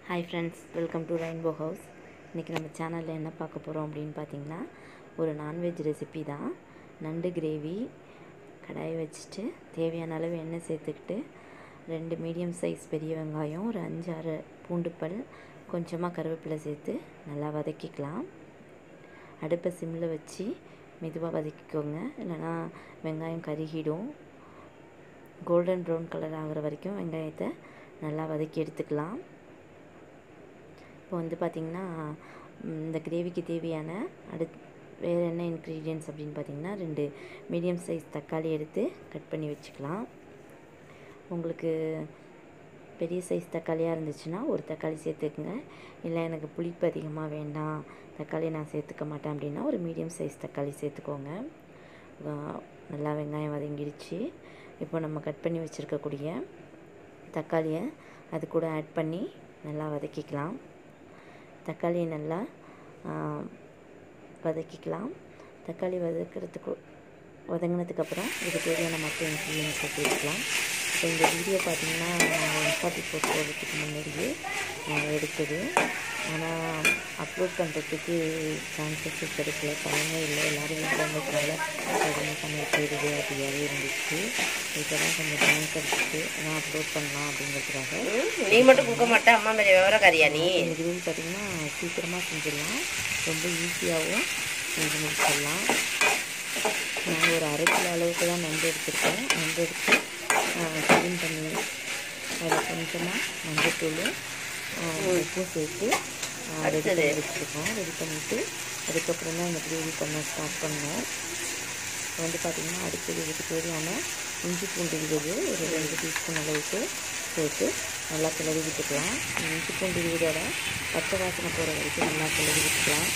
Hi friends welcome to rainbow house இன்றைக்கி நம்ம சேனலில் என்ன பார்க்க போகிறோம் அப்படின்னு பார்த்தீங்கன்னா ஒரு நான்வெஜ் ரெசிபி தான் நண்டு கிரேவி கடாயை வச்சுட்டு தேவையான அளவு எண்ணெய் சேர்த்துக்கிட்டு ரெண்டு மீடியம் சைஸ் பெரிய வெங்காயம் ஒரு அஞ்சாறு பூண்டு பல் கொஞ்சமாக கருவேப்பிலை சேர்த்து நல்லா வதக்கிக்கலாம் அடுப்பை சிம்மில் வச்சு மெதுவாக வதக்கிக்கோங்க இல்லைன்னா வெங்காயம் கருகிடும் கோல்டன் ப்ரௌன் கலர் ஆகிற வரைக்கும் வெங்காயத்தை நல்லா வதக்கி எடுத்துக்கலாம் இப்போ வந்து பார்த்திங்கன்னா இந்த கிரேவிக்கு தேவையான அடுத் வேறு என்ன இன்க்ரீடியன்ட்ஸ் அப்படின்னு பார்த்திங்கன்னா ரெண்டு மீடியம் சைஸ் தக்காளி எடுத்து கட் பண்ணி வச்சுக்கலாம் உங்களுக்கு பெரிய சைஸ் தக்காளியாக இருந்துச்சுன்னா ஒரு தக்காளி சேர்த்துக்குங்க இல்லை எனக்கு புளிப்பு அதிகமாக வேண்டாம் தக்காளி நான் சேர்த்துக்க மாட்டேன் அப்படின்னா ஒரு மீடியம் சைஸ் தக்காளி சேர்த்துக்கோங்க நல்லா வெங்காயம் வதங்கிடுச்சு இப்போ நம்ம கட் பண்ணி வச்சுருக்கக்கூடிய தக்காளியை அது கூட ஆட் பண்ணி நல்லா வதக்கிக்கலாம் தக்காளியை நல்லா வதக்கிக்கலாம் தக்காளி வதக்கிறதுக்கு வதங்கினதுக்கப்புறம் இதுக்கு தேவையான மற்ற இன்க்ரீடியன்ஸ் சேர்த்துக்கலாம் இப்போ இந்த வீடியோ பார்த்திங்கன்னா நான் ஃபார்ட்டி ஃபோர் போகிறதுக்கு முன்னாடியே நான் எடுத்தது ஆனால் அப்லோட் பண்ணுறதுக்கு சான்சஸ் கிடைக்கல டைமே இல்லை எல்லோரும் வீட்டில் இருந்ததுனால உடனே சமையல் செய்கிறது அப்படியாவே இருந்துச்சு இப்போ தான் கொஞ்சம் டைம் கிடச்சிட்டு நான் அப்லோட் பண்ணலாம் அப்படிங்கிறதுக்காக நீ மட்டும் கொடுக்க மாட்டேன் அம்மா மேலே விவரக்காரியா நீ இந்த கிரேவி பார்த்திங்கன்னா சீக்கிரமாக செஞ்சிடலாம் ரொம்ப ஈஸியாகவும் செஞ்சு முடிச்சிடலாம் நான் ஒரு அரை கிலோ அளவுக்கு தான் நண்டு எடுத்திருக்கேன் நண்டு எடுத்து க்ளீன் பண்ணி அதில் கொஞ்சமாக மஞ்சத்தூள் உப்பும் சேர்த்து ரெடி பண்ணி வச்சுருக்கோம் ரெடி பண்ணிவிட்டு அதுக்கப்புறம் தான் இந்த கிரேவி பண்ண ஸ்டார்ட் பண்ணோம் இப்போ வந்து பார்த்திங்கன்னா அடுத்தது இதுக்கு தேவையான இஞ்சி பூண்டு விழுது ஒரு ரெண்டு டீஸ்பூன் அளவுக்கு சேர்த்து நல்லா கிளறி விட்டுக்கலாம் இஞ்சி பூண்டு விழுதோட பச்சை வாசனை போகிற வரைக்கும் நல்லா கிளறி விட்டுக்கலாம்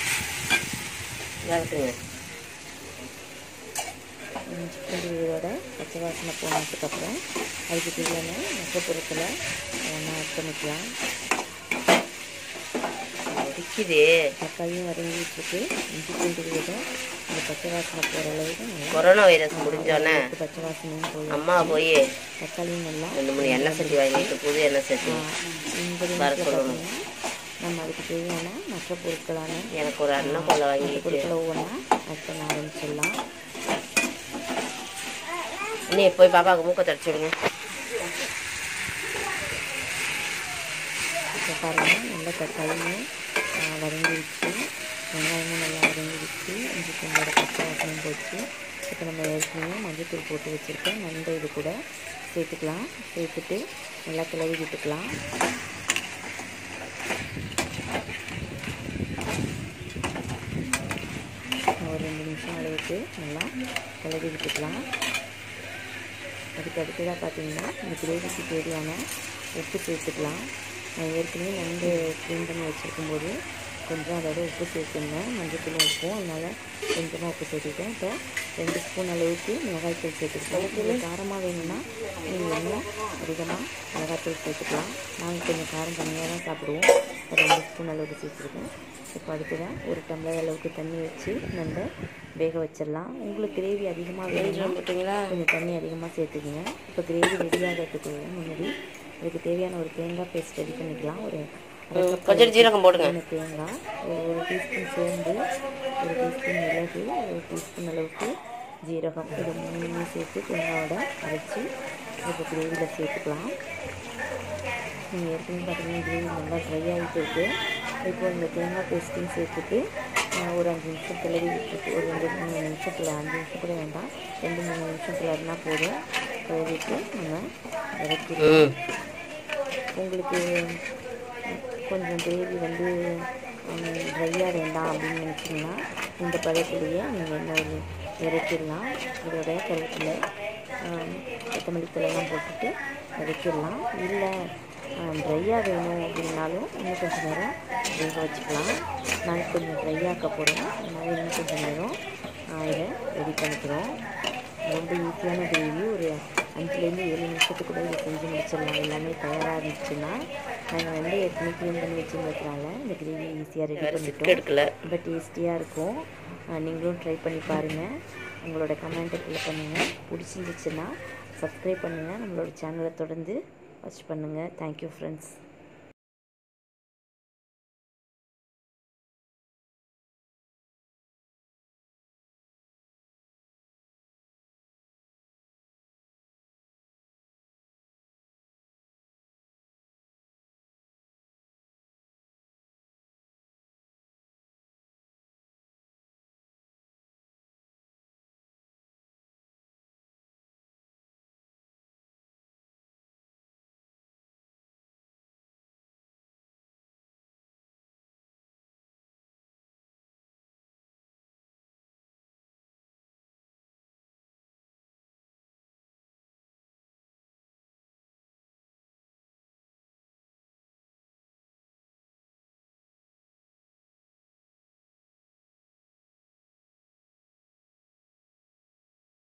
இஞ்சி பூண்டு விழுதோட பச்சை வாசனை போனதுக்கப்புறம் அதுக்கு தேவையான மற்ற பொருட்களை ஒன்றா ஆட் பண்ணிக்கலாம் விற்கிது தக்காளியும் வதங்கிட்டுருக்கு இஞ்சி பூண்டு விழுதும் இந்த பச்சை வாசனை போகிற அளவுக்கு நல்லா கொரோனா வைரஸ் முடிஞ்சோன்னே பச்சை வாசனையும் போய் அம்மா போய் தக்காளியும் நல்லா ரெண்டு மூணு எண்ணெய் சட்டி வாங்கிட்டு புது எண்ணெய் சட்டி இந்த வர நிமிஷத்தில் சொல்லணும். பார்த்தீங்கன்னா நம்ம அதுக்கு தேவையான மற்ற பொருட்களான எனக்கு ஒரு அண்ணன் கொலை மற்ற வாங்கிட்டு பொருட்களை ஒவ்வொன்றா ஆட் பண்ண ஆரம்பிச்சிடலாம் நீ போய் பாப்பாவுக்கு மூக்க தடிச்சு விடுங்க இப்போ பாருங்கள் நல்லா தக்காளியும் ஆ, வதங்கிடுச்சு வெங்காயமும் நல்லா வதங்கிடுச்சு இஞ்சி பூண்டோட பச்சை வாசனையும் போச்சு இப்போ நம்ம ஏற்கனவே மஞ்சத்தூள் போட்டு வச்சுருக்கோம் நண்டை இது கூட சேர்த்துக்கலாம் சேர்த்துட்டு நல்லா கிளறி விட்டுக்கலாம் ஒரு ரெண்டு நிமிஷம் அளவுக்கு நல்லா கிளறி விட்டுக்கலாம் அதுக்கு அடுத்ததாக பார்த்தீங்கன்னா இந்த கிரேவிக்கு தேவையான உப்பு சேர்த்துக்கலாம் நான் ஏற்கனவே நண்டு க்ளீன் பண்ணி வச்சுருக்கும்போது கொஞ்சம் அதோட உப்பு சேர்த்துருந்தேன் மஞ்சத்தூள் உப்பும் அதனால் கொஞ்சமாக உப்பு சேர்த்துக்கிட்டேன் இப்போ ரெண்டு ஸ்பூன் அளவுக்கு மிளகாய்த்தூள் சேர்த்துக்கிட்டேன் உங்களுக்கு காரமாக வேணும்னா நீங்கள் இன்னும் அதிகமாக மிளகாய்த்தூள் சேர்த்துக்கலாம் நாங்கள் கொஞ்சம் காரம் கம்மியாக தான் சாப்பிடுவோம் ஒரு ரெண்டு ஸ்பூன் அளவுக்கு சேர்த்துருக்கேன் இப்போ அடுத்ததான் ஒரு டம்ளர் அளவுக்கு தண்ணி வச்சு நண்டை வேக வச்சிடலாம் உங்களுக்கு கிரேவி அதிகமாக வேணும்னா போட்டிங்களா கொஞ்சம் தண்ணி அதிகமாக சேர்த்துக்குங்க இப்போ கிரேவி ரெடி ஆகிறதுக்கு முன்னாடி அதுக்கு தேவையான ஒரு தேங்காய் பேஸ்ட் ரெடி பண்ணிக்கலாம் ஒரு அரை cup கொஞ்சம் ஜீரகம் போடுங்க அளவுக்கு தேங்காய் ஒரு ஒரு டீஸ்பூன் சோம்பு ஒரு டீஸ்பூன் மிளகு ஒரு டீஸ்பூன் அளவுக்கு ஜீரகம் இது மூணுமே சேர்த்து தேங்காயோட அரைச்சி இப்போ கிரேவியில் சேர்த்துக்கலாம் நீங்கள் ஏற்கனவே பார்த்தீங்கன்னா கிரேவி நல்லா ட்ரை ஆகிட்டு இருக்கு இப்போ இந்த தேங்காய் பேஸ்ட்டையும் சேர்த்துட்டு ஆஹ், ஒரு அஞ்சு நிமிஷம் கிளறி விட்டுட்டு ஒரு ரெண்டு மூணு நிமிஷத்தில் அஞ்சு நிமிஷம் கூட வேண்டாம் ரெண்டு மூணு நிமிஷம் கிளறினா போதும் கிளறிட்டு நம்ம இறக்கிடுவோம் ம் உங்களுக்கு கொஞ்சம் கிரேவி வந்து ட்ரையாக வேண்டாம் அப்படின்னு நினச்சிங்கன்னா இந்த பழத்திலேயே நீங்கள் இன்னொரு இறக்கிடலாம் இதோட கருவேப்பிலை ஆம், கொத்தமல்லி தலையெல்லாம் போட்டுட்டு இறக்கிடலாம் இல்லை ட்ரையாக வேணும் அப்படின்னாலும் இன்னும் கொஞ்சம் நேரம் வேக வச்சுக்கலாம் நாங்கள் கொஞ்சம் ட்ரையாக்க போகிறோம் அதனால் இன்னும் கொஞ்சம் நேரம் ஆஹ், இதை ரெடி பண்ணிக்கிறோம் ரொம்ப ஈஸியான கிரேவி ஒரு அஞ்சுலேருந்து ஏழு நிமிஷத்துக்குள்ள இதை செஞ்சு முடிச்சிடலாம் எல்லாமே தயாராக இருந்துச்சுன்னா நாங்கள் வந்து ஏற்கனவே க்ளீன் பண்ணி வச்சுருந்ததுனால இந்த கிரேவி ஈஸியாக ரெடி சிக்கு பண்ணிட்டோம் எடுக்கல ரொம்ப டேஸ்டியாக இருக்கும் அஹ் நீங்களும் ட்ரை பண்ணி பாருங்கள் உங்களோட கமெண்ட்டை ஃபில் பண்ணுங்கள் பிடிச்சிருந்துச்சுன்னா சப்ஸ்கிரைப் பண்ணுங்கள் நம்மளோட சேனலை தொடர்ந்து வாட்ச் பண்ணுங்கள் தேங்க்யூ ஃப்ரெண்ட்ஸ்